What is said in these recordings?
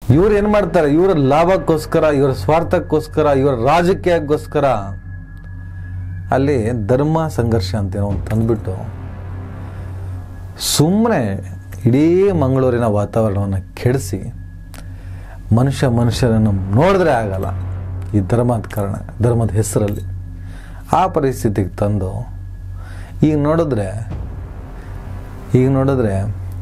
ಇವ್ರು ಏನು ಮಾಡ್ತಾರೆ ಇವರ ಲಾಭಕ್ಕೋಸ್ಕರ ಇವರ ಸ್ವಾರ್ಥಕ್ಕೋಸ್ಕರ ಇವರ ರಾಜಕೀಯಕ್ಕೋಸ್ಕರ ಅಲ್ಲಿ ಧರ್ಮ ಸಂಘರ್ಷ ಅಂತ ಏನೋ ಒಂದು ತಂದ್ಬಿಟ್ಟು ಸುಮ್ಮನೆ ಇಡೀ ಮಂಗಳೂರಿನ ವಾತಾವರಣವನ್ನು ಕೆಡಿಸಿ ಮನುಷ್ಯ ಮನುಷ್ಯರನ್ನು ನೋಡಿದ್ರೆ ಆಗಲ್ಲ ಈ ಧರ್ಮದ ಕಾರಣ ಧರ್ಮದ ಹೆಸರಲ್ಲಿ ಆ ಪರಿಸ್ಥಿತಿಗೆ ತಂದು ಈಗ ನೋಡಿದ್ರೆ ಈಗ ನೋಡಿದ್ರೆ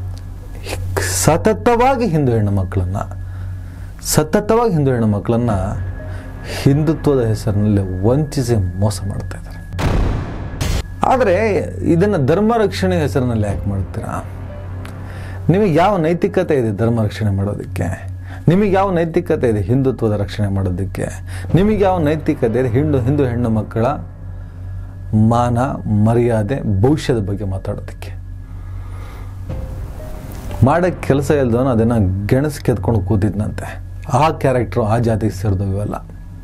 ಸತತವಾಗಿ ಹಿಂದೂ ಹೆಣ್ಣು ಮಕ್ಕಳನ್ನು ಸತತವಾಗಿ ಹಿಂದೂ ಹೆಣ್ಣು ಮಕ್ಕಳನ್ನು ಹಿಂದುತ್ವದ ಹೆಸರಿನಲ್ಲಿ ವಂಚಿಸಿ ಮೋಸ ಮಾಡ್ತಾ ಇದ್ದಾರೆ ಆದರೆ ಇದನ್ನು ಧರ್ಮ ರಕ್ಷಣೆ ಹೆಸರಿನಲ್ಲಿ ಯಾಕೆ ಮಾಡ್ತೀರಾ ನಿಮಗೆ ಯಾವ ನೈತಿಕತೆ ಇದೆ ಧರ್ಮ ರಕ್ಷಣೆ ಮಾಡೋದಕ್ಕೆ ನಿಮಗೆ ಯಾವ ನೈತಿಕತೆ ಇದೆ ಹಿಂದುತ್ವದ ರಕ್ಷಣೆ ಮಾಡೋದಕ್ಕೆ ನಿಮಗೆ ಯಾವ ನೈತಿಕತೆ ಇದೆ ಹಿಂದೂ ಹಿಂದೂ ಹೆಣ್ಣು ಮಕ್ಕಳ ಮಾನ ಮರ್ಯಾದೆ ಭವಿಷ್ಯದ ಬಗ್ಗೆ ಮಾತಾಡೋದಕ್ಕೆ ಮಾಡೋಕ್ಕೆ ಕೆಲಸ ಇಲ್ದವನು ಅದನ್ನು ಗೆಣಸು ಕೆತ್ಕೊಂಡು ಕೂತಿದ್ನಂತೆ ಆ ಕ್ಯಾರೆಕ್ಟ್ರು ಆ ಜಾತಿಗೆ ಸೇರಿದವು ಇವೆಲ್ಲ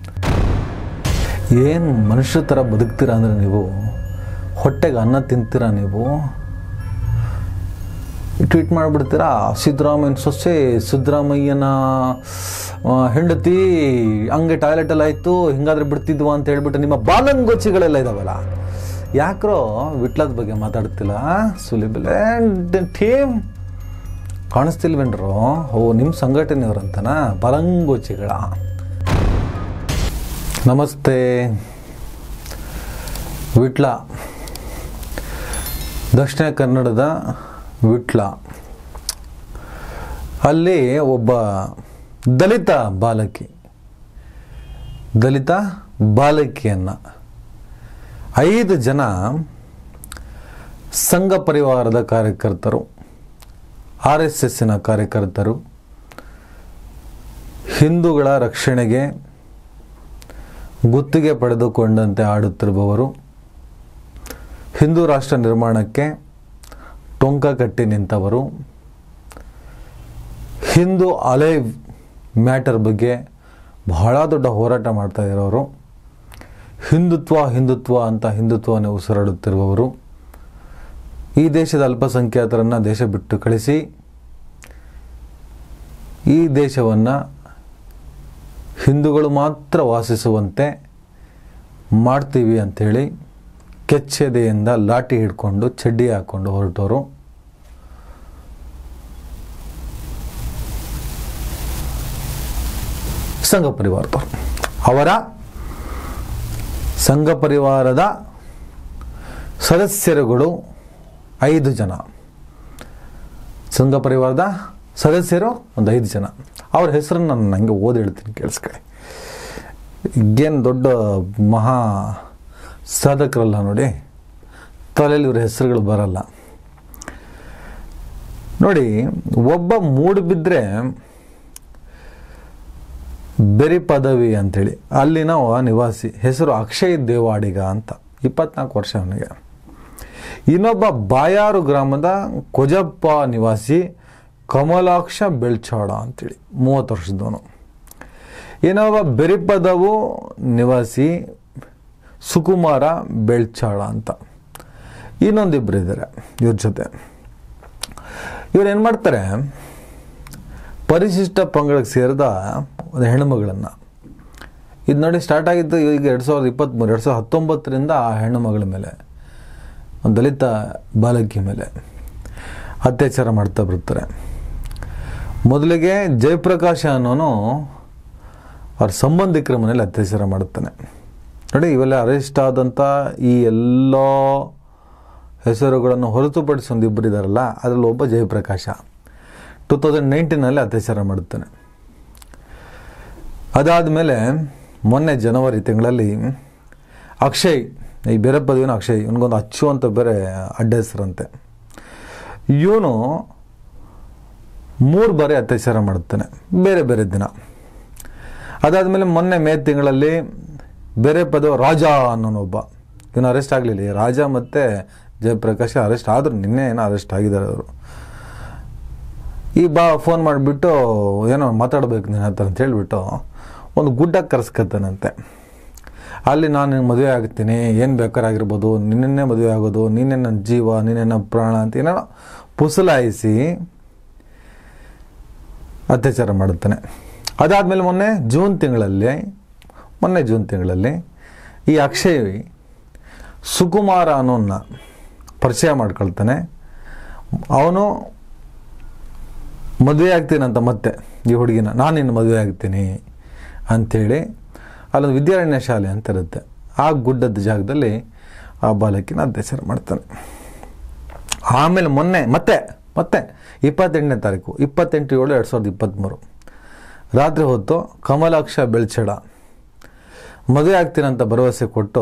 ಏನು ಮನುಷ್ಯ ಥರ ಬದುಕ್ತೀರಾ ಅಂದರೆ ನೀವು ಹೊಟ್ಟೆಗೆ ಅನ್ನ ತಿಂತೀರಾ ನೀವು ಟ್ವೀಟ್ ಮಾಡಿಬಿಡ್ತೀರಾ ಸಿದ್ದರಾಮಯ್ಯನ ಸೊಸೆ ಸಿದ್ದರಾಮಯ್ಯನ ಆ, ಹೆಂಡತಿ ಹಂಗೆ ಟಾಯ್ಲೆಟಲ್ಲಿ ಆಯಿತು ಹಿಂಗಾದ್ರೆ ಬಿಡ್ತಿದ್ವು ಅಂತ ಹೇಳ್ಬಿಟ್ಟು ನಿಮ್ಮ ಬಾಲಂಗೋಚಿಗಳೆಲ್ಲ ಇದಾವಲ್ಲ ಯಾಕ್ರೋ ವಿಟ್ಲದ ಬಗ್ಗೆ ಮಾತಾಡ್ತಿಲ್ಲ ಸುಲಿಬಿಲೆ ಟೀಮ್ ಕಾಣಿಸ್ತಿಲ್ವೇನ್ರು ಓ ನಿಮ್ಮ ಸಂಘಟನೆಯವ್ರಂತನಾ ಬಾಲಂಗೋಚಿಗಳ ನಮಸ್ತೆ ವಿಟ್ಲ ದಕ್ಷಿಣ ಕನ್ನಡದ ವಿಟ್ಲ ಅಲ್ಲಿ ಒಬ್ಬ ದಲಿತ ಬಾಲಕಿ ದಲಿತ ಬಾಲಕಿಯನ್ನು ಐದು ಜನ ಸಂಘ ಪರಿವಾರದ ಕಾರ್ಯಕರ್ತರು ಆರ್ ಎಸ್ ಎಸ್ಸಿನ ಕಾರ್ಯಕರ್ತರು ಹಿಂದೂಗಳ ರಕ್ಷಣೆಗೆ ಗುತ್ತಿಗೆ ಪಡೆದುಕೊಂಡಂತೆ ಆಡುತ್ತಿರುವವರು ಹಿಂದೂ ರಾಷ್ಟ್ರ ನಿರ್ಮಾಣಕ್ಕೆ ಟೊಂಕ ಕಟ್ಟಿ ನಿಂತವರು ಹಿಂದೂ ಅಲೈವ್ ಮ್ಯಾಟರ್ ಬಗ್ಗೆ ಬಹಳ ದೊಡ್ಡ ಹೋರಾಟ ಮಾಡ್ತಾ ಇರೋರು ಹಿಂದುತ್ವ ಹಿಂದುತ್ವ ಅಂತ ಹಿಂದುತ್ವವನ್ನು ಉಸಿರಾಡುತ್ತಿರುವವರು ಈ ದೇಶದ ಅಲ್ಪಸಂಖ್ಯಾತರನ್ನು ದೇಶ ಬಿಟ್ಟು ಕಳಿಸಿ ಈ ದೇಶವನ್ನು ಹಿಂದೂಗಳು ಮಾತ್ರ ವಾಸಿಸುವಂತೆ ಮಾಡ್ತೀವಿ ಅಂಥೇಳಿ ಕೆಚ್ಚೆದೆಯಿಂದ ಲಾಠಿ ಹಿಡ್ಕೊಂಡು ಚಡ್ಡಿ ಹಾಕ್ಕೊಂಡು ಹೊರಟವರು ಸಂಘ ಪರಿವಾರದವರು ಅವರ ಸಂಘ ಪರಿವಾರದ ಸದಸ್ಯರುಗಳು ಐದು ಜನ ಸಂಘ ಪರಿವಾರದ ಸದಸ್ಯರು ಒಂದು ಐದು ಜನ ಅವ್ರ ಹೆಸರನ್ನು ನಾನು ನನಗೆ ಓದಿ ಹೇಳ್ತೀನಿ ಕೇಳಿಸ್ಕೊಳ್ಳಿ ಈಗೇನು ದೊಡ್ಡ ಮಹಾ ಸಾಧಕರಲ್ಲ ನೋಡಿ ತಲೆಯಲ್ಲಿ ಇವ್ರ ಹೆಸರುಗಳು ಬರಲ್ಲ ನೋಡಿ ಒಬ್ಬ ಮೂಡು ಬಿದ್ದರೆ ಬೆರಿ ಪದವಿ ಅಂಥೇಳಿ ಅಲ್ಲಿನ ಒಬ್ಬ ನಿವಾಸಿ ಹೆಸರು ಅಕ್ಷಯ್ ದೇವಾಡಿಗ ಅಂತ ಇಪ್ಪತ್ನಾಲ್ಕು ವರ್ಷ ಅವನಿಗೆ ಇನ್ನೊಬ್ಬ ಬಾಯಾರು ಗ್ರಾಮದ ಕೊಜಪ್ಪ ನಿವಾಸಿ ಕಮಲಾಕ್ಷ ಬೆಳ್ಚಾಡ ಅಂತೇಳಿ ಮೂವತ್ತು ವರ್ಷದವನು ಇನ್ನೊಬ್ಬ ಬೆರಿಪದವು ನಿವಾಸಿ ಸುಕುಮಾರ ಬೆಳ್ಚಾಳ ಅಂತ ಇನ್ನೊಂದಿಬ್ಬರು ಇದ್ದಾರೆ ಇವ್ರ ಜೊತೆ ಇವ್ರು ಏನು ಮಾಡ್ತಾರೆ ಪರಿಶಿಷ್ಟ ಪಂಗಡಕ್ಕೆ ಸೇರಿದ ಒಂದು ಹೆಣ್ಣುಮಗಳನ್ನು ಇದು ನೋಡಿ ಸ್ಟಾರ್ಟ್ ಆಗಿದ್ದು ಈಗ ಎರಡು ಸಾವಿರದ ಇಪ್ಪತ್ತ್ಮೂರು ಎರಡು ಸಾವಿರದ ಹತ್ತೊಂಬತ್ತರಿಂದ ಆ ಹೆಣ್ಣು ಮಗಳ ಮೇಲೆ ಒಂದು ದಲಿತ ಬಾಲಕಿ ಮೇಲೆ ಅತ್ಯಾಚಾರ ಮಾಡ್ತಾ ಬರ್ತಾರೆ ಮೊದಲಿಗೆ ಜಯಪ್ರಕಾಶ ಅನ್ನೋನು ಅವ್ರ ಸಂಬಂಧಿಕರ ಮನೇಲಿ ಅತ್ಯಾಚಾರ ಮಾಡುತ್ತಾನೆ ನೋಡಿ ಇವೆಲ್ಲ ಅರೆಸ್ಟ್ ಆದಂಥ ಈ ಎಲ್ಲ ಹೆಸರುಗಳನ್ನು ಹೊರತುಪಡಿಸಿ ಒಂದು ಇಬ್ಬರು ಇದ್ದಾರಲ್ಲ ಅದರಲ್ಲಿ ಒಬ್ಬ ಜಯಪ್ರಕಾಶ ಟೂ ತೌಸಂಡ್ ನೈನ್ಟೀನಲ್ಲಿ ಅತ್ಯಾಚಾರ ಮಾಡುತ್ತಾನೆ ಅದಾದಮೇಲೆ ಮೊನ್ನೆ ಜನವರಿ ತಿಂಗಳಲ್ಲಿ ಅಕ್ಷಯ್ ಈ ಬೇರೆ ಪದವಿನ ಅಕ್ಷಯ್ ಇವನಿಗೊಂದು ಅಚ್ಚು ಅಂತ ಬೇರೆ ಅಡ್ಡ ಹೆಸರಂತೆ ಇವನು ಮೂರು ಬಾರಿ ಅತ್ಯಾಚಾರ ಮಾಡುತ್ತಾನೆ ಬೇರೆ ಬೇರೆ ದಿನ ಅದಾದಮೇಲೆ ಮೊನ್ನೆ ಮೇ ತಿಂಗಳಲ್ಲಿ ಬೇರೆ ಪದ ರಾಜ ಅನ್ನೋನೊಬ್ಬ ಇವನು ಅರೆಸ್ಟ್ ಆಗಲಿಲ್ಲ ಈ ರಾಜ ಮತ್ತು ಜಯಪ್ರಕಾಶ್ ಅರೆಸ್ಟ್ ಆದರು ನಿನ್ನೆ ಏನೋ ಅರೆಸ್ಟ್ ಆಗಿದ್ದಾರೆ ಅವರು ಈ ಬಾ ಫೋನ್ ಮಾಡಿಬಿಟ್ಟು ಏನೋ ಮಾತಾಡ್ಬೇಕು ನಿನ್ನ ಹತ್ರ ಅಂತ ಹೇಳಿಬಿಟ್ಟು ಒಂದು ಗುಡ್ಡಕ್ಕೆ ಕರೆಸ್ಕೊತಾನಂತೆ ಅಲ್ಲಿ ನಾನು ನಿನ್ಗೆ ಮದುವೆ ಆಗ್ತೀನಿ ಏನು ಬೇಕಾರಾಗಿರ್ಬೋದು ನಿನ್ನೇ ಮದುವೆ ಆಗೋದು ನೀನೇ ನನ್ನ ಜೀವ ನೀನೇ ನನ್ನ ಪ್ರಾಣ ಅಂತ ಏನೋ ಪುಸಲಾಯಿಸಿ ಅತ್ಯಾಚಾರ ಮಾಡುತ್ತಾನೆ ಅದಾದಮೇಲೆ ಮೊನ್ನೆ ಜೂನ್ ತಿಂಗಳಲ್ಲಿ ಮೊನ್ನೆ ಜೂನ್ ತಿಂಗಳಲ್ಲಿ ಈ ಅಕ್ಷಯ್ ಸುಕುಮಾರ ಅನ್ನೋನ್ನ ಪರಿಚಯ ಮಾಡ್ಕೊಳ್ತಾನೆ ಅವನು ಮದುವೆ ಆಗ್ತೀನಂತ ಮತ್ತೆ ಈ ಹುಡುಗಿನ ನಾನು ನಿನ್ನ ಮದುವೆ ಆಗ್ತೀನಿ ಅಂಥೇಳಿ ಅಲ್ಲೊಂದು ವಿದ್ಯಾರಣ್ಯ ಶಾಲೆ ಅಂತ ಇರುತ್ತೆ ಆ ಗುಡ್ಡದ ಜಾಗದಲ್ಲಿ ಆ ಬಾಲಕಿನ ಅತ್ಯಾಚಾರ ಮಾಡ್ತಾನೆ ಆಮೇಲೆ ಮೊನ್ನೆ ಮತ್ತೆ ಮತ್ತೆ ಇಪ್ಪತ್ತೆಂಟನೇ ತಾರೀಕು ಇಪ್ಪತ್ತೆಂಟು ಏಳು ಎರಡು ಸಾವಿರದ ಇಪ್ಪತ್ತ್ಮೂರು ರಾತ್ರಿ ಹೊತ್ತು ಕಮಲಾಕ್ಷ ಬೆಳ್ಚಡ ಮದುವೆ ಆಗ್ತೀನಂತ ಭರವಸೆ ಕೊಟ್ಟು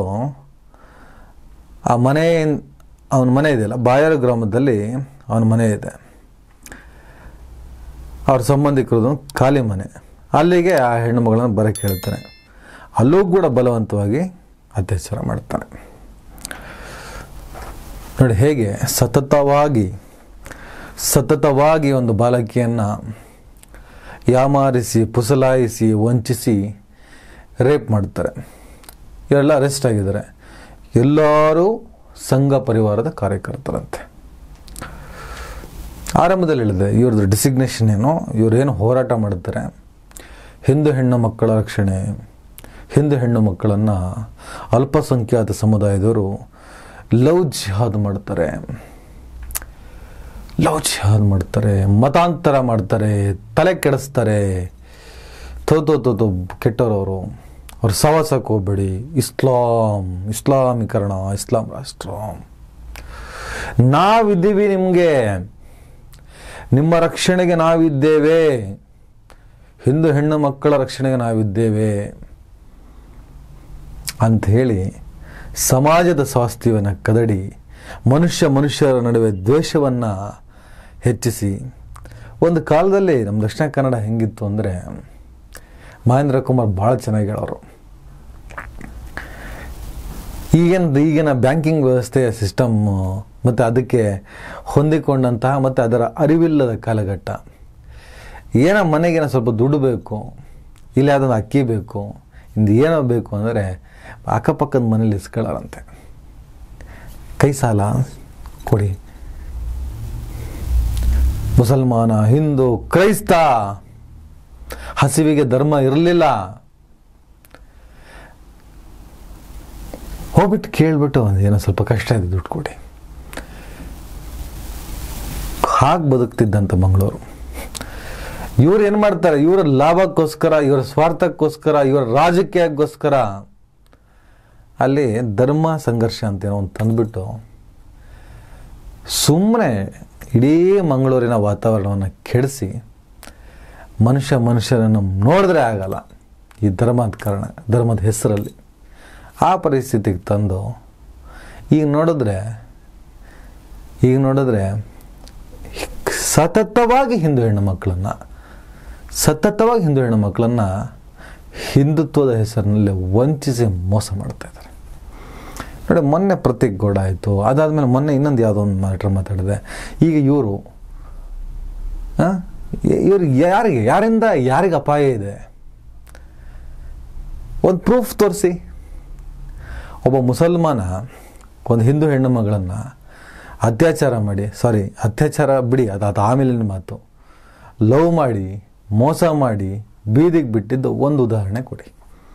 ಆ ಮನೆ ಅವನ ಮನೆ ಇದೆಯಲ್ಲ ಬಾಯರು ಗ್ರಾಮದಲ್ಲಿ ಅವನ ಮನೆ ಇದೆ ಅವ್ರ ಸಂಬಂಧಿಕರದು ಖಾಲಿ ಮನೆ ಅಲ್ಲಿಗೆ ಆ ಹೆಣ್ಣು ಮಗಳನ್ನು ಬರೋಕ್ಕೆ ಹೇಳ್ತಾನೆ ಅಲ್ಲೂ ಕೂಡ ಬಲವಂತವಾಗಿ ಅತ್ಯಾಚಾರ ಮಾಡ್ತಾನೆ ನೋಡಿ ಹೇಗೆ ಸತತವಾಗಿ ಸತತವಾಗಿ ಒಂದು ಬಾಲಕಿಯನ್ನು ಯಾಮಾರಿಸಿ ಪುಸಲಾಯಿಸಿ ವಂಚಿಸಿ ರೇಪ್ ಮಾಡ್ತಾರೆ ಇವರೆಲ್ಲ ಅರೆಸ್ಟ್ ಆಗಿದ್ದಾರೆ ಎಲ್ಲರೂ ಸಂಘ ಪರಿವಾರದ ಕಾರ್ಯಕರ್ತರಂತೆ ಆರಂಭದಲ್ಲಿ ಹೇಳಿದೆ ಇವ್ರದ್ದು ಡಿಸಿಗ್ನೇಷನ್ ಏನು ಇವರೇನು ಹೋರಾಟ ಮಾಡುತ್ತಾರೆ ಹಿಂದೂ ಹೆಣ್ಣು ಮಕ್ಕಳ ರಕ್ಷಣೆ ಹಿಂದೂ ಹೆಣ್ಣು ಮಕ್ಕಳನ್ನು ಅಲ್ಪಸಂಖ್ಯಾತ ಸಮುದಾಯದವರು ಲವ್ ಜಿಹಾದ್ ಮಾಡ್ತಾರೆ ಲವ್ ಜಿಹಾದ್ ಮಾಡ್ತಾರೆ ಮತಾಂತರ ಮಾಡ್ತಾರೆ ತಲೆ ಕೆಡಿಸ್ತಾರೆ ತೋ ತೋ ತೋ ತೋ ಕೆಟ್ಟವರವರು ಅವ್ರ ಸವಾಸಕ್ಕೆ ಹೋಗ್ಬೇಡಿ ಇಸ್ಲಾಂ ಇಸ್ಲಾಮೀಕರಣ ಇಸ್ಲಾಂ ರಾಷ್ಟ್ರ ನಾವಿದ್ದೀವಿ ನಿಮಗೆ ನಿಮ್ಮ ರಕ್ಷಣೆಗೆ ನಾವಿದ್ದೇವೆ ಹಿಂದೂ ಹೆಣ್ಣು ಮಕ್ಕಳ ರಕ್ಷಣೆಗೆ ನಾವಿದ್ದೇವೆ ಅಂತ ಹೇಳಿ ಸಮಾಜದ ಸ್ವಾಸ್ಥ್ಯವನ್ನು ಕದಡಿ ಮನುಷ್ಯ ಮನುಷ್ಯರ ನಡುವೆ ದ್ವೇಷವನ್ನು ಹೆಚ್ಚಿಸಿ ಒಂದು ಕಾಲದಲ್ಲಿ ನಮ್ಮ ದಕ್ಷಿಣ ಕನ್ನಡ ಹೆಂಗಿತ್ತು ಅಂದರೆ ಮಹೇಂದ್ರ ಕುಮಾರ್ ಭಾಳ ಚೆನ್ನಾಗಿ ಹೇಳೋರು ಈಗಿನ ಈಗಿನ ಬ್ಯಾಂಕಿಂಗ್ ವ್ಯವಸ್ಥೆಯ ಸಿಸ್ಟಮ್ಮು ಮತ್ತು ಅದಕ್ಕೆ ಹೊಂದಿಕೊಂಡಂತಹ ಮತ್ತು ಅದರ ಅರಿವಿಲ್ಲದ ಕಾಲಘಟ್ಟ ಏನೋ ಮನೆಗೇನೋ ಸ್ವಲ್ಪ ದುಡ್ಡು ಬೇಕು ಇಲ್ಲ ಅದನ್ನು ಅಕ್ಕಿ ಬೇಕು ಇಂದು ಏನೋ ಬೇಕು ಅಂದರೆ ಅಕ್ಕಪಕ್ಕದ ಮನೇಲಿ ಇಸ್ಕೊಳ್ಳಾರಂತೆ ಕೈ ಸಾಲ ಕೊಡಿ ಮುಸಲ್ಮಾನ ಹಿಂದೂ ಕ್ರೈಸ್ತ ಹಸಿವಿಗೆ ಧರ್ಮ ಇರಲಿಲ್ಲ ಹೋಗ್ಬಿಟ್ಟು ಕೇಳ್ಬಿಟ್ಟು ಏನೋ ಸ್ವಲ್ಪ ಕಷ್ಟ ಇದೆ ದುಡ್ಡು ಕೊಡಿ ಹಾಗೆ ಬದುಕ್ತಿದ್ದಂಥ ಮಂಗಳೂರು ಇವ್ರು ಏನು ಮಾಡ್ತಾರೆ ಇವರ ಲಾಭಕ್ಕೋಸ್ಕರ ಇವರ ಸ್ವಾರ್ಥಕ್ಕೋಸ್ಕರ ಇವರ ರಾಜಕೀಯಕ್ಕೋಸ್ಕರ ಅಲ್ಲಿ ಧರ್ಮ ಸಂಘರ್ಷ ಅಂತ ಏನೋ ಒಂದು ತಂದುಬಿಟ್ಟು ಸುಮ್ಮನೆ ಇಡೀ ಮಂಗಳೂರಿನ ವಾತಾವರಣವನ್ನು ಕೆಡಿಸಿ ಮನುಷ್ಯ ಮನುಷ್ಯರನ್ನು ನೋಡಿದ್ರೆ ಆಗಲ್ಲ ಈ ಧರ್ಮದ ಕಾರಣ ಧರ್ಮದ ಹೆಸರಲ್ಲಿ ಆ ಪರಿಸ್ಥಿತಿಗೆ ತಂದು ಈಗ ನೋಡಿದ್ರೆ ಈಗ ನೋಡಿದ್ರೆ ಸತತವಾಗಿ ಹಿಂದೂ ಹೆಣ್ಣು ಮಕ್ಕಳನ್ನು ಸತತವಾಗಿ ಹಿಂದೂ ಹೆಣ್ಣು ಮಕ್ಕಳನ್ನು ಹಿಂದುತ್ವದ ಹೆಸರಿನಲ್ಲಿ ವಂಚಿಸಿ ಮೋಸ ಮಾಡ್ತಾ ಇದ್ದಾರೆ ನೋಡಿ ಮೊನ್ನೆ ಪ್ರತೀಕ್ ಗೌಡ ಆಯಿತು ಅದಾದಮೇಲೆ ಮೊನ್ನೆ ಇನ್ನೊಂದು ಯಾವುದೋ ಒಂದು ಮ್ಯಾಟ್ರ್ ಮಾತಾಡಿದೆ ಈಗ ಇವರು ಇವ್ರು ಯಾರಿಗೆ ಯಾರಿಂದ ಯಾರಿಗೆ ಅಪಾಯ ಇದೆ ಒಂದು ಪ್ರೂಫ್ ತೋರಿಸಿ ಒಬ್ಬ ಮುಸಲ್ಮಾನ ಒಂದು ಹಿಂದೂ ಹೆಣ್ಣು ಮಗಳನ್ನು ಅತ್ಯಾಚಾರ ಮಾಡಿ ಸಾರಿ ಅತ್ಯಾಚಾರ ಬಿಡಿ ಅದು ಅದು ಆಮೇಲಿನ ಮಾತು ಲವ್ ಮಾಡಿ ಮೋಸ ಮಾಡಿ ಬೀದಿಗೆ ಬಿಟ್ಟಿದ್ದು ಒಂದು ಉದಾಹರಣೆ ಕೊಡಿ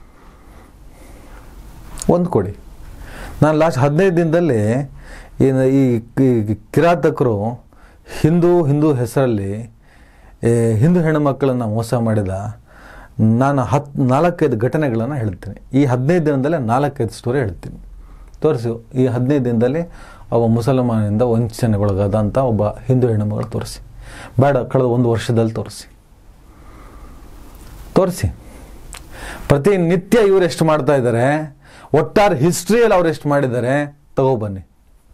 ಒಂದು ಕೊಡಿ ನಾನು ಲಾಸ್ಟ್ ಹದಿನೈದು ದಿನದಲ್ಲಿ ಏನು ಈ ಈ ಕಿರಾತಕರು ಹಿಂದೂ ಹಿಂದೂ ಹೆಸರಲ್ಲಿ ಏ, ಹಿಂದೂ ಹೆಣ್ಣು ಮಕ್ಕಳನ್ನು ಮೋಸ ಮಾಡಿದ ನಾನು ಹತ್ತು ನಾಲ್ಕೈದು ಘಟನೆಗಳನ್ನು ಹೇಳ್ತೀನಿ ಈ ಹದಿನೈದು ದಿನದಲ್ಲೇ ನಾಲ್ಕೈದು ಸ್ಟೋರಿ ಹೇಳ್ತೀನಿ ತೋರಿಸಿ ಈ ಹದಿನೈದು ದಿನದಲ್ಲಿ ಒಬ್ಬ ಮುಸಲ್ಮಾನಿಂದ ವಂಚನೆಗೊಳಗಾದಂಥ ಒಬ್ಬ ಹಿಂದೂ ಹೆಣ್ಣು ಮಗಳು ತೋರಿಸಿ ಬೇಡ ಕಳೆದ ಒಂದು ವರ್ಷದಲ್ಲಿ ತೋರಿಸಿ ತೋರಿಸಿ ಪ್ರತಿನಿತ್ಯ ಇವರು ಎಷ್ಟು ಮಾಡ್ತಾ ಇದ್ದಾರೆ ಒಟ್ಟಾರೆ ಹಿಸ್ಟ್ರಿಯಲ್ಲಿ ಅವ್ರು ಎಷ್ಟು ಮಾಡಿದ್ದಾರೆ ತಗೊಬನ್ನಿ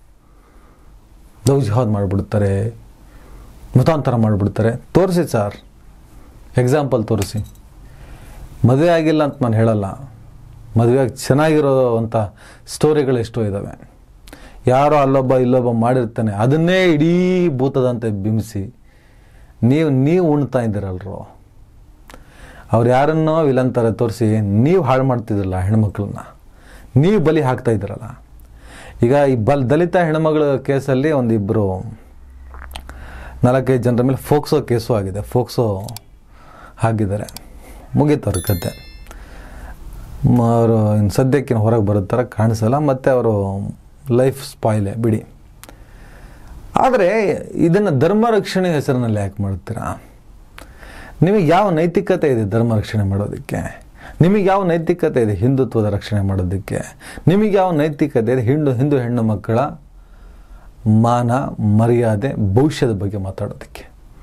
ಲವ್ ಜಿಹಾದ್ ಮಾಡಿಬಿಡ್ತಾರೆ ಮತಾಂತರ ಮಾಡಿಬಿಡ್ತಾರೆ ತೋರಿಸಿ ಸರ್ ಎಕ್ಸಾಂಪಲ್ ತೋರಿಸಿ ಮದುವೆ ಆಗಿಲ್ಲ ಅಂತ ನಾನು ಹೇಳಲ್ಲ ಮದುವೆಯಾಗಿ ಚೆನ್ನಾಗಿರೋ ಅಂಥ ಸ್ಟೋರಿಗಳು ಎಷ್ಟೋ ಇದ್ದಾವೆ ಯಾರೋ ಅಲ್ಲೊಬ್ಬ ಇಲ್ಲೊಬ್ಬ ಮಾಡಿರ್ತಾನೆ ಅದನ್ನೇ ಇಡೀ ಭೂತದಂತೆ ಬಿಂಬಿಸಿ ನೀವು ನೀವು ಉಣ್ತಾ ಇದ್ದೀರಲ್ರೋ ಅವ್ರು ಯಾರನ್ನೋ ವಿಲನ್ ಥರ ತೋರಿಸಿ ನೀವು ಹಾಳು ಮಾಡ್ತಿದ್ರಲ್ಲ ಹೆಣ್ಮಕ್ಳನ್ನ ನೀವು ಬಲಿ ಹಾಕ್ತಾ ಇದ್ದೀರಲ್ಲ ಈಗ ಈ ಬಲ್ ದಲಿತ ಹೆಣ್ಮಗಳ ಕೇಸಲ್ಲಿ ಒಂದಿಬ್ಬರು ನಾಲ್ಕೈದು ಜನರ ಮೇಲೆ ಫೋಕ್ಸೋ ಕೇಸು ಆಗಿದೆ ಫೋಕ್ಸೋ ಹಾಕಿದ್ದಾರೆ ಮುಗೀತು ಅವ್ರ ಕತೆ ಮ- ಅವರು ಇನ್ನು ಸದ್ಯಕ್ಕೆ ಹೊರಗೆ ಬರೋ ಥರ ಕಾಣಿಸಲ್ಲ ಮತ್ತು ಅವರು ಲೈಫ್ ಸ್ಪಾಯ್ಲೆ ಬಿಡಿ ಆದರೆ ಇದನ್ನು ಧರ್ಮ ರಕ್ಷಣೆ ಹೆಸರಿನಲ್ಲಿ ಯಾಕೆ ಮಾಡ್ತೀರಾ ನಿಮಗೆ ಯಾವ ನೈತಿಕತೆ ಇದೆ ಧರ್ಮ ರಕ್ಷಣೆ ಮಾಡೋದಕ್ಕೆ ನಿಮಗೆ ಯಾವ ನೈತಿಕತೆ ಇದೆ ಹಿಂದುತ್ವದ ರಕ್ಷಣೆ ಮಾಡೋದಕ್ಕೆ ನಿಮಗೆ ಯಾವ ನೈತಿಕತೆ ಇದೆ ಹಿಂಡು ಹಿಂದೂ ಹೆಣ್ಣು ಮಕ್ಕಳ ಮಾನ ಮರ್ಯಾದೆ ಭವಿಷ್ಯದ ಬಗ್ಗೆ ಮಾತಾಡೋದಕ್ಕೆ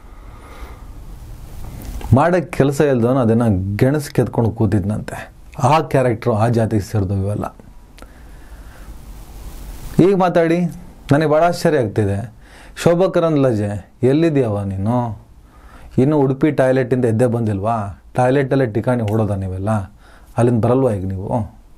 ಮಾಡೋಕ್ಕೆ ಕೆಲಸ ಇಲ್ದವನು ಅದನ್ನು ಗೆಣಸು ಕೆತ್ಕೊಂಡು ಕೂತಿದ್ನಂತೆ ಆ ಕ್ಯಾರೆಕ್ಟ್ರು ಆ ಜಾತಿಗೆ ಸೇರಿದವು ಇವೆಲ್ಲ ಈಗ ಮಾತಾಡಿ ನನಗೆ ಭಾಳ ಆಶ್ಚರ್ಯ ಆಗ್ತಿದೆ ಶೋಭಾ ಕರಂದ್ಲಾಜೆ ಎಲ್ಲಿದ್ಯಾವ ನೀನು ಇನ್ನು ಉಡುಪಿ ಟಾಯ್ಲೆಟಿಂದ ಎದ್ದೇ ಬಂದಿಲ್ವಾ ಟಾಯ್ಲೆಟಲ್ಲೇ ಟಿಕಾಣಿ ಹೊಡೋದ ನೀವೆಲ್ಲ ಅಲ್ಲಿಂದ ಬರಲ್ವಾ ಈಗ ನೀವು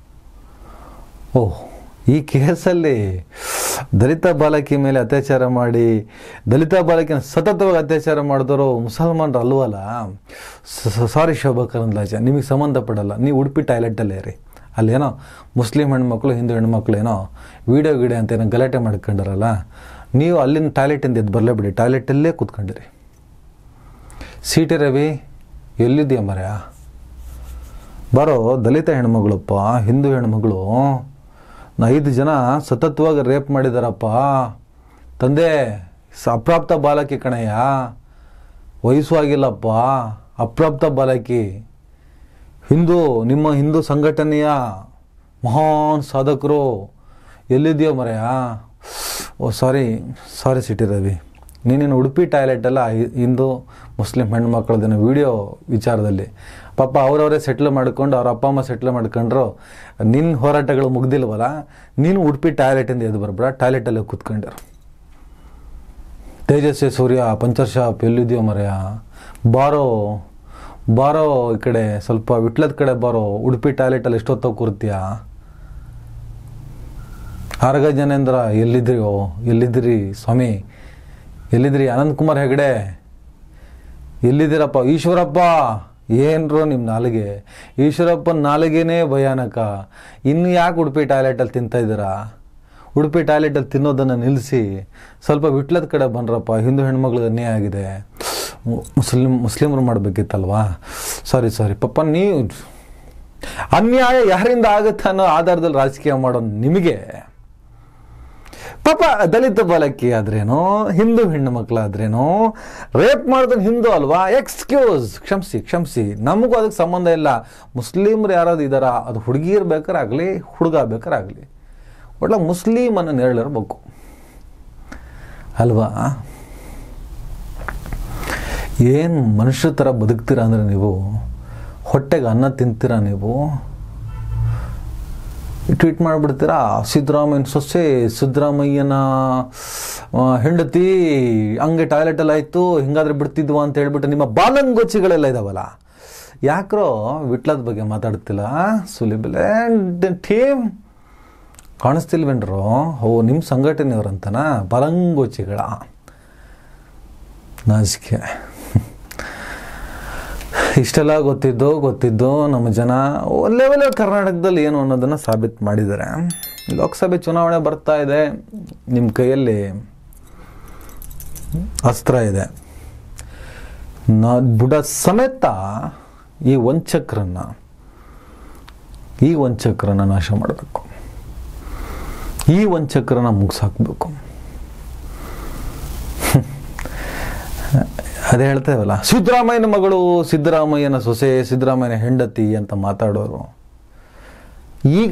ಓಹ್ ಈ ಕೇಸಲ್ಲಿ ದಲಿತ ಬಾಲಕಿ ಮೇಲೆ ಅತ್ಯಾಚಾರ ಮಾಡಿ ದಲಿತ ಬಾಲಕಿನ ಸತತವಾಗಿ ಅತ್ಯಾಚಾರ ಮಾಡಿದವರು ಮುಸಲ್ಮಾನರು ಅಲ್ವಲ್ಲ ಸಾರಿ ಶೋಭಾ ಕರಂದ್ಲಾಜೆ ನಿಮಗೆ ಸಂಬಂಧಪಡಲ್ಲ ನೀವು ಉಡುಪಿ ಟಾಯ್ಲೆಟಲ್ಲೇ ರೀ ಅಲ್ಲೇನೋ ಮುಸ್ಲಿಂ ಹೆಣ್ಮಕ್ಳು ಹಿಂದೂ ಹೆಣ್ಮಕ್ಳು ಏನೋ ವೀಡಿಯೋ ಗಿಡಿಯೋ ಅಂತ ಏನೋ ಗಲಾಟೆ ಮಾಡ್ಕೊಂಡಾರಲ್ಲ ನೀವು ಅಲ್ಲಿನ ಟಾಯ್ಲೆಟಿಂದ ಎದ್ದು ಬರಲೇ ಬಿಡಿ ಟಾಯ್ಲೆಟಲ್ಲೇ ಕೂತ್ಕೊಂಡಿರಿ ಸಿ ಟಿ ರವಿ ಎಲ್ಲಿದೆಯಾ ಮರ್ಯ ಬರೋ ದಲಿತ ಹೆಣ್ಮಗಳಪ್ಪ ಹಿಂದೂ ಹೆಣ್ಮಗಳು ನಾ ಐದು ಜನ ಸತತವಾಗಿ ರೇಪ್ ಮಾಡಿದಾರಪ್ಪ ತಂದೆ ಸ- ಅಪ್ರಾಪ್ತ ಬಾಲಕಿ ಕಣಯ್ಯ ವಯಸ್ಸು ಆಗಿಲ್ಲಪ್ಪ ಅಪ್ರಾಪ್ತ ಬಾಲಕಿ ಹಿಂದೂ ನಿಮ್ಮ ಹಿಂದೂ ಸಂಘಟನೆಯ ಮಹಾನ್ ಸಾಧಕರು ಎಲ್ಲಿದೆಯೋ ಮರೆಯ ಓ ಸಾರಿ ಸಾರಿ ಸಿಟಿ ರವಿ ನೀನೇನು ಉಡುಪಿ ಟಾಯ್ಲೆಟಲ್ಲ ಹಿಂದೂ ಮುಸ್ಲಿಂ ಹೆಣ್ಮಕ್ಳದನ್ನ ವಿಡಿಯೋ ವಿಚಾರದಲ್ಲಿ ಪಾಪ ಅವರವರೇ ಸೆಟ್ಲ್ ಮಾಡ್ಕೊಂಡು ಅವ್ರ ಅಪ್ಪ ಅಮ್ಮ ಸೆಟ್ಲ್ ಮಾಡ್ಕೊಂಡ್ರು ನಿನ್ನ ಹೋರಾಟಗಳು ಮುಗ್ದಿಲ್ವಲ್ಲ ನೀನು ಉಡುಪಿ ಟಾಯ್ಲೆಟಿಂದ ಎದ್ದು ಬರ್ಬೇಡ ಟಾಯ್ಲೆಟಲ್ಲೇ ಕೂತ್ಕೊಂಡಿರು ತೇಜಸ್ವಿ ಸೂರ್ಯ ಪಂಚರ್ ಶಾಪ್ ಎಲ್ಲಿದೆಯೋ ಮರೆಯ ಬಾರೋ ಬಾರೋ ಈ ಕಡೆ ಸ್ವಲ್ಪ ವಿಟ್ಲದ ಕಡೆ ಬಾರೋ ಉಡುಪಿ ಟಾಯ್ಲೆಟಲ್ಲಿ ಎಷ್ಟೊತ್ತೋ ಕೂರ್ತೀಯ ಆರ್ಗ ಜನೇಂದ್ರ ಎಲ್ಲಿದ್ರಿಯೋ ಎಲ್ಲಿದ್ರಿ ಸ್ವಾಮಿ ಎಲ್ಲಿದ್ರಿ ಅನಂತ್ ಕುಮಾರ್ ಹೆಗಡೆ ಎಲ್ಲಿದ್ದೀರಪ್ಪ ಈಶ್ವರಪ್ಪ ಏನ್ರೋ ನಿಮ್ಮ ನಾಲಿಗೆ ಈಶ್ವರಪ್ಪನ ನಾಲಿಗೆನೇ ಭಯಾನಕ ಇನ್ನು ಯಾಕೆ ಉಡುಪಿ ಟಾಯ್ಲೆಟಲ್ಲಿ ತಿಂತಾ ಇದ್ದೀರಾ ಉಡುಪಿ ಟಾಯ್ಲೆಟಲ್ಲಿ ತಿನ್ನೋದನ್ನು ನಿಲ್ಲಿಸಿ ಸ್ವಲ್ಪ ವಿಟ್ಲದ ಕಡೆ ಬನ್ರಪ್ಪ ಹಿಂದೂ ಹೆಣ್ಮಕ್ಳಿಗೆ ಅನ್ಯಾಯ ಆಗಿದೆ ಮು- ಮುಸ್ಲಿಂ ಮುಸ್ಲಿಮರು ಮಾಡಬೇಕಿತ್ತಲ್ವಾ ಸಾರಿ ಸಾರಿ ಪಾಪ ನೀವು ಅನ್ಯಾಯ ಯಾರಿಂದ ಆಗುತ್ತೆ ಅನ್ನೋ ಆಧಾರದಲ್ಲಿ ರಾಜಕೀಯ ಮಾಡೋ ನಿಮಗೆ ಪಾಪ ದಲಿತ ಬಾಲಕಿ ಆದ್ರೇನೋ ಹಿಂದೂ ಹೆಣ್ಣು ಮಕ್ಕಳಾದ್ರೇನೋ ರೇಪ್ ಮಾಡಿದ್ರೆ ಹಿಂದೂ ಅಲ್ವಾ ಎಕ್ಸ್ಕ್ಯೂಸ್ ಕ್ಷಮಿಸಿ ಕ್ಷಮಿಸಿ ನಮಗೂ ಅದಕ್ಕೆ ಸಂಬಂಧ ಇಲ್ಲ ಮುಸ್ಲಿಮ್ರು ಯಾರಾದ್ರು ಇದಾರ ಅದು ಹುಡುಗಿರ್ ಬೇಕಾರಾಗಲಿ ಹುಡುಗ ಬೇಕಾರಾಗಲಿ ಒಳ್ಳೆ ಮುಸ್ಲಿಮ್ ಅನ್ನೋ ನೆರಳಿರ್ಬೇಕು ಅಲ್ವಾ ಏನು ಮನುಷ್ಯ ಥರ ಬದುಕ್ತೀರಾ ಅಂದರೆ ನೀವು ಹೊಟ್ಟೆಗೆ ಅನ್ನ ತಿಂತೀರಾ ನೀವು ಟ್ವೀಟ್ ಮಾಡಿಬಿಡ್ತೀರಾ ಸಿದ್ದರಾಮಯ್ಯನ ಸೊಸೆ ಸಿದ್ದರಾಮಯ್ಯನ ಆ, ಹೆಂಡತಿ ಹಂಗೆ ಟಾಯ್ಲೆಟಲ್ಲಿ ಆಯಿತು ಹಿಂಗಾದ್ರೆ ಬಿಡ್ತಿದ್ವಾ ಅಂತ ಹೇಳ್ಬಿಟ್ಟು ನಿಮ್ಮ ಬಾಲಂಗೋಚಿಗಳೆಲ್ಲ ಇದಾವಲ್ಲ ಯಾಕ್ರೋ ವಿಟ್ಲದ ಬಗ್ಗೆ ಮಾತಾಡ್ತಿಲ್ಲ ಸುಲಿಬಿಲೆ ಟೀಮ್ ಕಾಣಿಸ್ತಿಲ್ವೇನ್ರೋ ಓ ನಿಮ್ಮ ಸಂಘಟನೆಯವ್ರಂತನಾ ಬಾಲಂಗೋಚಿಗಳ ನಾಚಿಕೆ ಇಷ್ಟೆಲ್ಲ ಗೊತ್ತಿದ್ದು ಗೊತ್ತಿದ್ದು ನಮ್ಮ ಜನ ಲೆವೆಲ್ ಕರ್ನಾಟಕದಲ್ಲಿ ಏನು ಅನ್ನೋದನ್ನು ಸಾಬೀತು ಮಾಡಿದ್ದಾರೆ ಲೋಕಸಭೆ ಚುನಾವಣೆ ಬರ್ತಾ ಇದೆ ನಿಮ್ಮ ಕೈಯಲ್ಲಿ ಅಸ್ತ್ರ ಇದೆ ನಾ ಬುಡ ಸಮೇತ ಈ ವಂಚಕರನ್ನ ಈ ವಂಚಕರನ್ನ ನಾಶ ಮಾಡಬೇಕು ಈ ವಂಚಕರನ್ನ ಮುಗಿಸಾಕ್ಬೇಕು ಅದೇ ಹೇಳ್ತೇವಲ್ಲ ಸಿದ್ದರಾಮಯ್ಯನ ಮಗಳು ಸಿದ್ದರಾಮಯ್ಯನ ಸೊಸೆ ಸಿದ್ದರಾಮಯ್ಯನ ಹೆಂಡತಿ ಅಂತ ಮಾತಾಡೋರು ಈಗ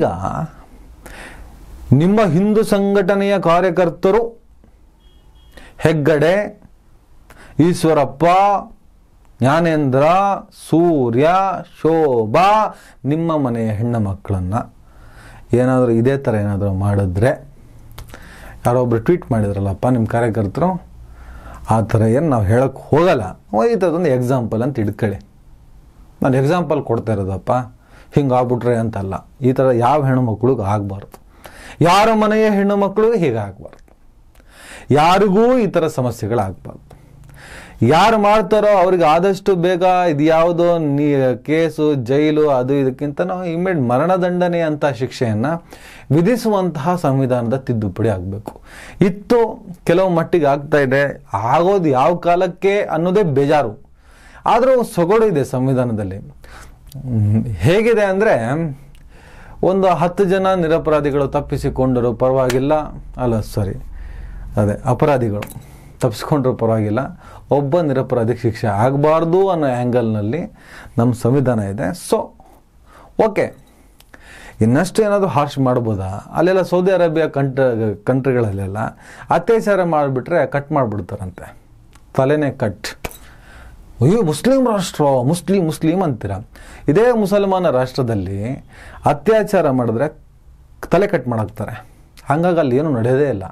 ನಿಮ್ಮ ಹಿಂದೂ ಸಂಘಟನೆಯ ಕಾರ್ಯಕರ್ತರು ಹೆಗ್ಗಡೆ ಈಶ್ವರಪ್ಪ ಜ್ಞಾನೇಂದ್ರ ಸೂರ್ಯ ಶೋಭಾ ನಿಮ್ಮ ಮನೆಯ ಹೆಣ್ಣು ಮಕ್ಕಳನ್ನು ಏನಾದರೂ ಇದೇ ಥರ ಏನಾದರೂ ಮಾಡಿದ್ರೆ ಯಾರೊಬ್ರು ಟ್ವೀಟ್ ಮಾಡಿದ್ರಲ್ಲಪ್ಪ ನಿಮ್ಮ ಕಾರ್ಯಕರ್ತರು ಆ ಥರ ಏನು ನಾವು ಹೇಳೋಕ್ಕೆ ಹೋಗಲ್ಲ ಈ ಥರದೊಂದು ಎಕ್ಸಾಂಪಲ್ ಅಂತ ಇಟ್ಕೊಳ್ಳಿ ನಾನು ಎಕ್ಸಾಂಪಲ್ ಕೊಡ್ತಾ ಇರೋದಪ್ಪ ಹಿಂಗೆ ಆಗ್ಬಿಟ್ರೆ ಅಂತಲ್ಲ ಈ ಥರ ಯಾವ ಹೆಣ್ಣುಮಕ್ಳಿಗೂ ಆಗಬಾರ್ದು ಯಾರ ಮನೆಯ ಹೆಣ್ಣು ಮಕ್ಕಳಿಗೂ ಹೀಗೆ ಆಗಬಾರ್ದು ಯಾರಿಗೂ ಈ ಥರ ಸಮಸ್ಯೆಗಳಾಗಬಾರ್ದು ಯಾರು ಮಾಡ್ತಾರೋ ಅವ್ರಿಗೆ ಆದಷ್ಟು ಬೇಗ ಇದು ಯಾವುದೋ ನೀ ಕೇಸು ಜೈಲು ಅದು ಇದಕ್ಕಿಂತ ನಾವು ಇಮಿಡ್ ಮರಣದಂಡನೆ ಅಂತ ಶಿಕ್ಷೆಯನ್ನು ವಿಧಿಸುವಂತಹ ಸಂವಿಧಾನದ ತಿದ್ದುಪಡಿ ಆಗಬೇಕು ಇತ್ತು ಕೆಲವು ಮಟ್ಟಿಗೆ ಆಗ್ತಾ ಇದೆ ಆಗೋದು ಯಾವ ಕಾಲಕ್ಕೆ ಅನ್ನೋದೇ ಬೇಜಾರು ಆದರೂ ಸೊಗಡು ಇದೆ ಸಂವಿಧಾನದಲ್ಲಿ ಹ್ಮ್, ಹೇಗಿದೆ ಅಂದರೆ ಒಂದು ಹತ್ತು ಜನ ನಿರಪರಾಧಿಗಳು ತಪ್ಪಿಸಿಕೊಂಡರು ಪರವಾಗಿಲ್ಲ ಅಲ್ಲ ಸಾರಿ ಅದೇ ಅಪರಾಧಿಗಳು ತಪ್ಪಿಸ್ಕೊಂಡ್ರು ಪರವಾಗಿಲ್ಲ ಒಬ್ಬ ನಿರಪರಾಧಿಗೆ ಶಿಕ್ಷೆ ಆಗಬಾರ್ದು ಅನ್ನೋ ಆ್ಯಂಗಲ್ನಲ್ಲಿ ನಮ್ಮ ಸಂವಿಧಾನ ಇದೆ ಸೊ ಓಕೆ ಇನ್ನಷ್ಟು ಏನಾದರೂ ಹಾರ್ಶ್ ಮಾಡ್ಬೋದಾ ಅಲ್ಲೆಲ್ಲ ಸೌದಿ ಅರೇಬಿಯಾ ಕಂಟ್ ಕಂಟ್ರಿಗಳಲ್ಲೆಲ್ಲ ಅತ್ಯಾಚಾರ ಮಾಡಿಬಿಟ್ರೆ ಕಟ್ ಮಾಡಿಬಿಡ್ತಾರಂತೆ ತಲೆನೇ ಕಟ್ ಅಯ್ಯೋ ಮುಸ್ಲಿಂ ರಾಷ್ಟ್ರ ಮುಸ್ಲಿಂ ಮುಸ್ಲಿಂ ಅಂತೀರ ಇದೇ ಮುಸಲ್ಮಾನ ರಾಷ್ಟ್ರದಲ್ಲಿ ಅತ್ಯಾಚಾರ ಮಾಡಿದ್ರೆ ತಲೆ ಕಟ್ ಮಾಡಾಕ್ತಾರೆ ಹಾಗಾಗಿ ಅಲ್ಲಿ ಏನು ನಡೆಯೋದೇ ಇಲ್ಲ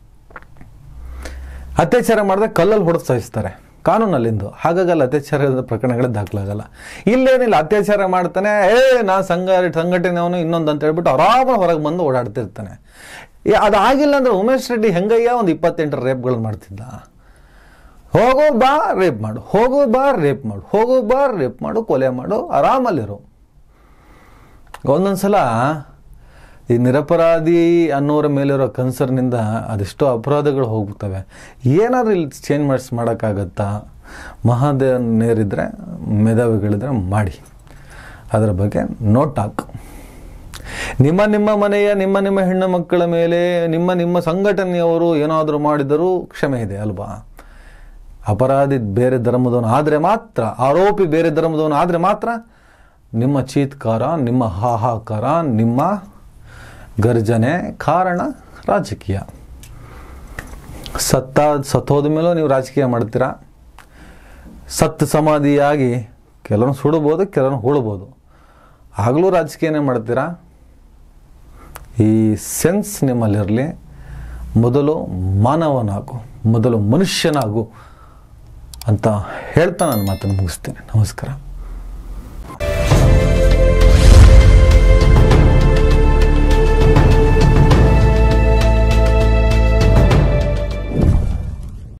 ಅತ್ಯಾಚಾರ ಮಾಡಿದ್ರೆ ಕಲ್ಲಲ್ಲಿ ಹೊಡೆದು ಸಾಯಿಸ್ತಾರೆ ಕಾನೂನಲ್ಲಿಂದು ಹಾಗಾಗಿ ಅಲ್ಲಿ ಅತ್ಯಾಚಾರದ ಪ್ರಕರಣಗಳೇ ದಾಖಲಾಗಲ್ಲ ಇಲ್ಲೇನಿಲ್ಲ ಅತ್ಯಾಚಾರ ಮಾಡ್ತಾನೆ ಏ ನಾ ಸಂಘ ಸಂಘಟನೆಯವನು ಇನ್ನೊಂದು ಅಂತ ಹೇಳ್ಬಿಟ್ಟು ಆರಾಮ ಹೊರಗೆ ಬಂದು ಓಡಾಡ್ತಿರ್ತಾನೆ ಏ, ಅದಾಗಿಲ್ಲ ಅಂದ್ರೆ ಉಮೇಶ್ ರೆಡ್ಡಿ ಹೆಂಗಯ್ಯ ಒಂದು ಇಪ್ಪತ್ತೆಂಟು ರೇಪ್ಗಳನ್ನ ಮಾಡ್ತಿದ್ದ ಹೋಗೋ ಬಾ ರೇಪ್ ಮಾಡು ಹೋಗೋ ಬಾ ರೇಪ್ ಮಾಡು ಹೋಗೋ ಬಾ ರೇಪ್ ಮಾಡು ಕೊಲೆ ಮಾಡು ಆರಾಮಲ್ಲಿರು ಒಂದೊಂದ್ಸಲ ಈ ನಿರಪರಾಧಿ ಅನ್ನೋರ ಮೇಲಿರೋ ಕನ್ಸರ್ನಿಂದ ಅದೆಷ್ಟೋ ಅಪರಾಧಗಳು ಹೋಗ್ತವೆ ಏನಾದರೂ ಇಲ್ಲಿ ಚೇಂಜ್ ಮಾಡಿಸ್ ಮಾಡೋಕ್ಕಾಗತ್ತಾ ಮಹಾದೇವನೇರಿದ್ರೆ ಮೇಧಾವಿಗಳಿದ್ರೆ ಮಾಡಿ ಅದರ ಬಗ್ಗೆ ನೋಟ್ ಹಾಕು ನಿಮ್ಮ ನಿಮ್ಮ ಮನೆಯ ನಿಮ್ಮ ನಿಮ್ಮ ಹೆಣ್ಣು ಮಕ್ಕಳ ಮೇಲೆ ನಿಮ್ಮ ನಿಮ್ಮ ಸಂಘಟನೆಯವರು ಏನಾದರೂ ಮಾಡಿದರೂ ಕ್ಷಮೆ ಇದೆ ಅಲ್ವಾ ಅಪರಾಧಿ ಬೇರೆ ಧರ್ಮದವನು ಆದರೆ ಮಾತ್ರ ಆರೋಪಿ ಬೇರೆ ಧರ್ಮದವನು ಆದರೆ ಮಾತ್ರ ನಿಮ್ಮ ಚೀತ್ಕಾರ ನಿಮ್ಮ ಹಾಹಾಕಾರ ನಿಮ್ಮ ಗರ್ಜನೆ ಕಾರಣ ರಾಜಕೀಯ ಸತ್ತ ಸತ್ತೋದ ಮೇಲೂ ನೀವು ರಾಜಕೀಯ ಮಾಡ್ತೀರಾ ಸತ್ತು ಸಮಾಧಿಯಾಗಿ ಕೆಲವೊಂದು ಸುಡಬೋದು ಕೆಲವೊಂದು ಹೂಳ್ಬೋದು ಆಗಲೂ ರಾಜಕೀಯನೇ ಮಾಡ್ತೀರಾ ಈ ಸೆನ್ಸ್ ನಿಮ್ಮಲ್ಲಿರಲಿ ಮೊದಲು ಮಾನವನಾಗು ಮೊದಲು ಮನುಷ್ಯನಾಗು ಅಂತ ಹೇಳ್ತಾ ನಾನು ಮಾತನ್ನು ಮುಗಿಸ್ತೇನೆ ನಮಸ್ಕಾರ